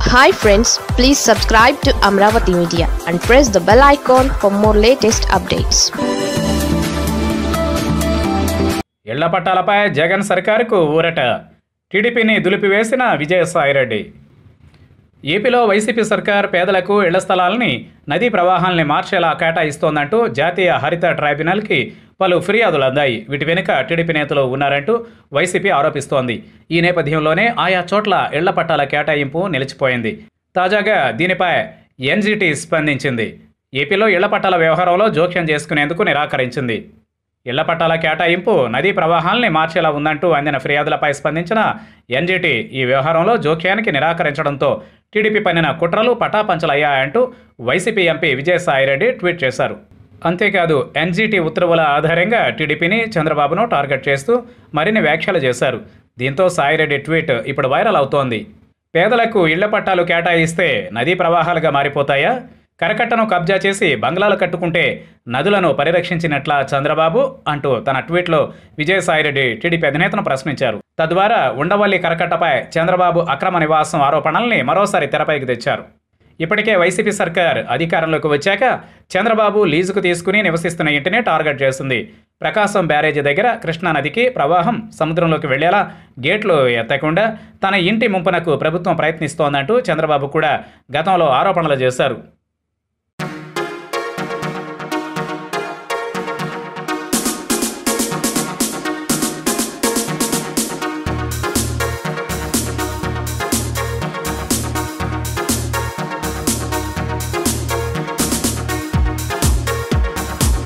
hi friends please subscribe to Amaravati media and press the bell icon for more latest updates ఇళ్ల పట్టాలపై జగన్ సర్కారుకు ఊరట టీడీపీని దులిపివేసిన విజయసాయిరెడ్డి ఏపీలో వైసీపీ సర్కార్ పేదలకు ఇళ్ల స్థలాలని నదీ ప్రవాహాల్ని మార్చేలా కేటాయిస్తోందంటూ జాతీయ హరిత ట్రైబ్యునల్కి పలు ఫిర్యాదులు అందాయి వీటి వెనుక టీడీపీ నేతలు ఉన్నారంటూ వైసీపీ ఆరోపిస్తోంది ఈ నేపథ్యంలోనే ఆయా చోట్ల ఇళ్ల పట్టాల కేటాయింపు నిలిచిపోయింది తాజాగా దీనిపై ఎన్జీటీ స్పందించింది ఏపీలో ఇళ్ల పట్టాల వ్యవహారంలో జోక్యం చేసుకునేందుకు నిరాకరించింది ఇళ్ల పట్టాల కేటాయింపు నదీ ప్రవాహాల్ని మార్చేలా ఉందంటూ అందిన ఫిర్యాదులపై స్పందించిన ఎన్జీటీ ఈ వ్యవహారంలో జోక్యానికి నిరాకరించడంతో టీడీపీ పన్నిన కుట్రలు పటాపంచలయ్యాయంటూ వైసీపీ ఎంపీ విజయసాయిరెడ్డి ట్వీట్ చేశారు అంతేకాదు ఎన్జీటీ ఉత్తర్వుల ఆధారంగా టీడీపీని చంద్రబాబును టార్గెట్ చేస్తూ మరిన్ని వ్యాఖ్యలు చేశారు దీంతో సాయిరెడ్డి ట్వీట్ ఇప్పుడు వైరల్ అవుతోంది పేదలకు ఇళ్ల పట్టాలు కేటాయిస్తే నదీ ప్రవాహాలుగా మారిపోతాయా కరకట్టను కబ్జా చేసి బంగ్లాలు కట్టుకుంటే నదులను పరిరక్షించినట్లా చంద్రబాబు అంటూ తన ట్వీట్లో విజయసాయిరెడ్డి టీడీపీ అధినేతను ప్రశ్నించారు తద్వారా ఉండవల్లి కరకట్టపై చంద్రబాబు అక్రమ నివాసం ఆరోపణల్ని మరోసారి తెరపైకి తెచ్చారు ఇప్పటికే వైసీపీ సర్కార్ అధికారంలోకి వచ్చాక చంద్రబాబు లీజుకు తీసుకుని నివసిస్తున్న ఇంటిని టార్గెట్ చేస్తుంది ప్రకాశం బ్యారేజీ దగ్గర కృష్ణానదికి ప్రవాహం సముద్రంలోకి వెళ్లేలా గేట్లు ఎత్తకుండా తన ఇంటి ముంపునకు ప్రభుత్వం ప్రయత్నిస్తోందంటూ చంద్రబాబు కూడా గతంలో ఆరోపణలు చేశారు